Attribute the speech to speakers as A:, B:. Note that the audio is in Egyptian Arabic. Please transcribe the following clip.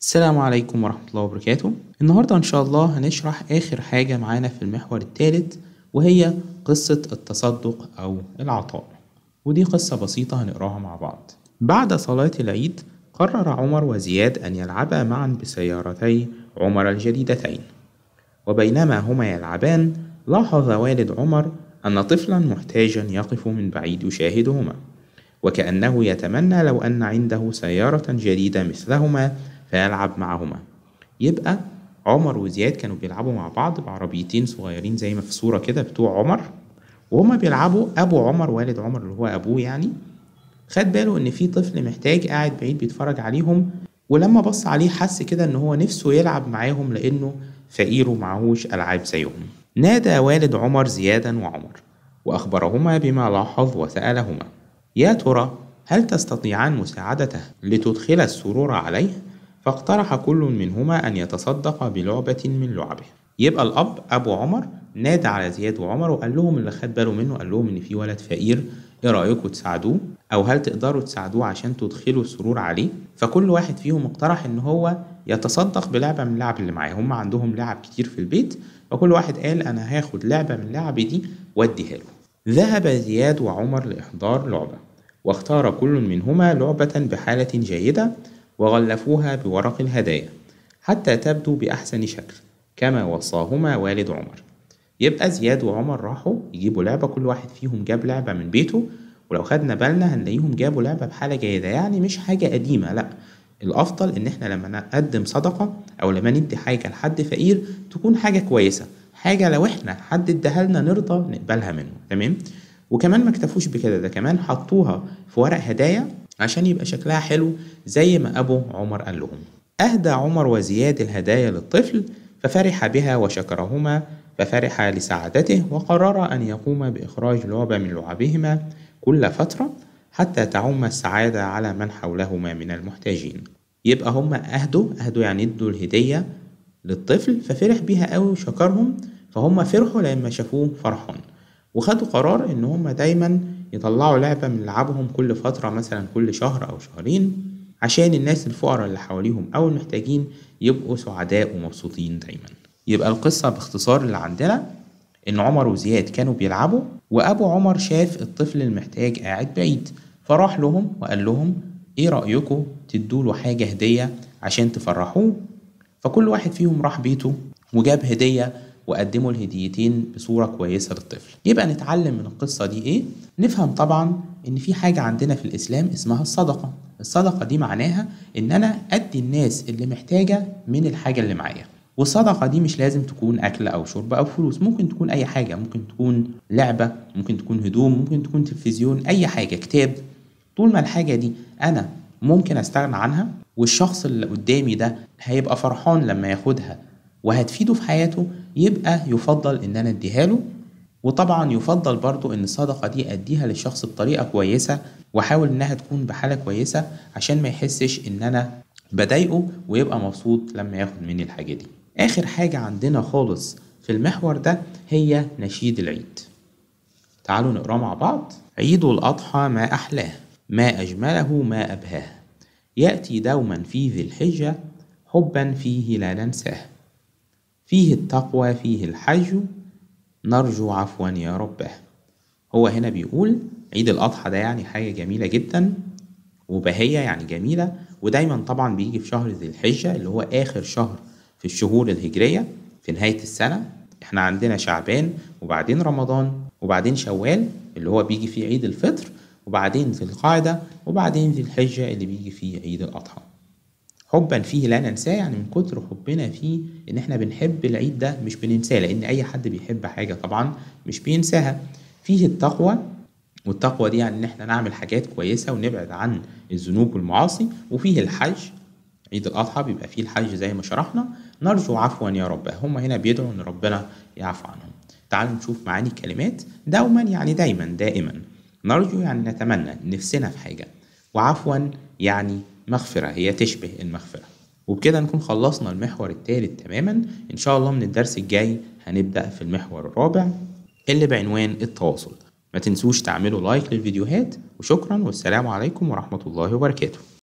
A: السلام عليكم ورحمة الله وبركاته النهاردة إن شاء الله هنشرح آخر حاجة معانا في المحور الثالث وهي قصة التصدق أو العطاء ودي قصة بسيطة هنقراها مع بعض بعد صلاة العيد قرر عمر وزياد أن يلعبا معا بسيارتي عمر الجديدتين وبينما هما يلعبان لاحظ والد عمر أن طفلا محتاجا يقف من بعيد يشاهدهما وكأنه يتمنى لو أن عنده سيارة جديدة مثلهما فيلعب معهما يبقى عمر وزياد كانوا بيلعبوا مع بعض بعربيتين صغيرين زي ما في صورة كده بتوع عمر وهما بيلعبوا أبو عمر والد عمر اللي هو أبوه يعني خد باله إن في طفل محتاج قاعد بعيد بيتفرج عليهم ولما بص عليه حس كده إن هو نفسه يلعب معاهم لأنه فقير ومعهوش ألعاب زيهم نادى والد عمر زيادا وعمر وأخبرهما بما لاحظ وسألهما يا ترى هل تستطيعان مساعدته لتدخل السرور عليه؟ فاقترح كل منهما أن يتصدق بلعبة من لعبه يبقى الأب أبو عمر نادى على زياد وعمر وقال لهم اللي خد باله منه قال لهم إن في ولد فقير إيه رأيكم تساعدوه أو هل تقدروا تساعدوه عشان تدخلوا السرور عليه فكل واحد فيهم اقترح إن هو يتصدق بلعبة من اللعب اللي معاه هم عندهم لعب كتير في البيت فكل واحد قال أنا هاخد لعبة من اللعب دي واديها له ذهب زياد وعمر لإحضار لعبة واختار كل منهما لعبة بحالة جيدة وغلفوها بورق الهدايا حتى تبدو بأحسن شكل كما وصاهما والد عمر يبقى زياد وعمر راحوا يجيبوا لعبة كل واحد فيهم جاب لعبة من بيته ولو خدنا بالنا هنلاقيهم جابوا لعبة بحالة جيدة يعني مش حاجة قديمة لأ الأفضل إن إحنا لما نقدم صدقة أو لما ندي حاجة لحد فقير تكون حاجة كويسة حاجة لو إحنا حد اداها لنا نرضى نقبلها منه تمام وكمان ما اكتفوش بكده ده كمان حطوها في ورق هدايا عشان يبقى شكلها حلو زي ما أبو عمر قال لهم أهدى عمر وزياد الهدايا للطفل ففرح بها وشكرهما ففرح لسعادته وقرر أن يقوم بإخراج لعبة من لعبهما كل فترة حتى تعم السعادة على من حولهما من المحتاجين يبقى هما أهدوا أهدوا يعني ادوا الهدية للطفل ففرح بيها قوي وشكرهم فهم فرحوا لما شافوه فرحان وخدوا قرار ان هم دايما يطلعوا لعبة من لعبهم كل فترة مثلا كل شهر او شهرين عشان الناس الفقراء اللي حواليهم او المحتاجين يبقوا سعداء ومبسوطين دايما يبقى القصة باختصار اللي عندنا ان عمر وزياد كانوا بيلعبوا وابو عمر شاف الطفل المحتاج قاعد بعيد فراح لهم وقال لهم ايه رأيكم تدوله حاجة هدية عشان تفرحوه فكل واحد فيهم راح بيته وجاب هدية وقدموا الهديتين بصورة كويسة للطفل يبقى نتعلم من القصة دي ايه؟ نفهم طبعا ان في حاجة عندنا في الاسلام اسمها الصدقة الصدقة دي معناها ان انا ادي الناس اللي محتاجة من الحاجة اللي معايا والصدقة دي مش لازم تكون أكل أو شرب أو فلوس ممكن تكون أي حاجة ممكن تكون لعبة ممكن تكون هدوم ممكن تكون تلفزيون أي حاجة كتاب طول ما الحاجة دي أنا ممكن أستغنى عنها والشخص اللي قدامي ده هيبقى فرحان لما ياخدها وهتفيده في حياته يبقى يفضل ان انا اديها له وطبعا يفضل برضو ان الصدقة دي اديها للشخص بطريقة كويسة واحاول انها تكون بحالة كويسة عشان ما يحسش ان انا بضايقه ويبقى مبسوط لما ياخد مني الحاجة دي اخر حاجة عندنا خالص في المحور ده هي نشيد العيد تعالوا نقراه مع بعض عيد الأضحى ما أحلاه ما أجمله ما أبهاه يأتي دوما في ذي الحجة حبا فيه لا ننساه فيه التقوى فيه الحج نرجو عفوا يا ربه هو هنا بيقول عيد الأضحى ده يعني حاجة جميلة جدا وبهية يعني جميلة ودايما طبعا بيجي في شهر ذي الحجة اللي هو آخر شهر في الشهور الهجرية في نهاية السنة احنا عندنا شعبان وبعدين رمضان وبعدين شوال اللي هو بيجي فيه عيد الفطر وبعدين ذي القعدة وبعدين ذي الحجة اللي بيجي فيه عيد الأضحى حبا فيه لا ننساه يعني من كتر حبنا فيه ان احنا بنحب العيد ده مش بننساه لان اي حد بيحب حاجة طبعا مش بينساها فيه التقوى والتقوى دي يعني ان احنا نعمل حاجات كويسة ونبعد عن الذنوب والمعاصي وفيه الحج عيد الأضحى بيبقى فيه الحج زي ما شرحنا نرجو عفوا يا رب هم هنا بيدعوا ان ربنا يعفو عنهم تعالوا نشوف معاني الكلمات دوما يعني دايما دائما نرجو يعني نتمنى نفسنا في حاجة وعفوا يعني مغفرة هي تشبه المغفرة وبكده نكون خلصنا المحور الثالث تماما ان شاء الله من الدرس الجاي هنبدأ في المحور الرابع اللي بعنوان التواصل ما تنسوش تعملوا لايك للفيديوهات وشكرا والسلام عليكم ورحمة الله وبركاته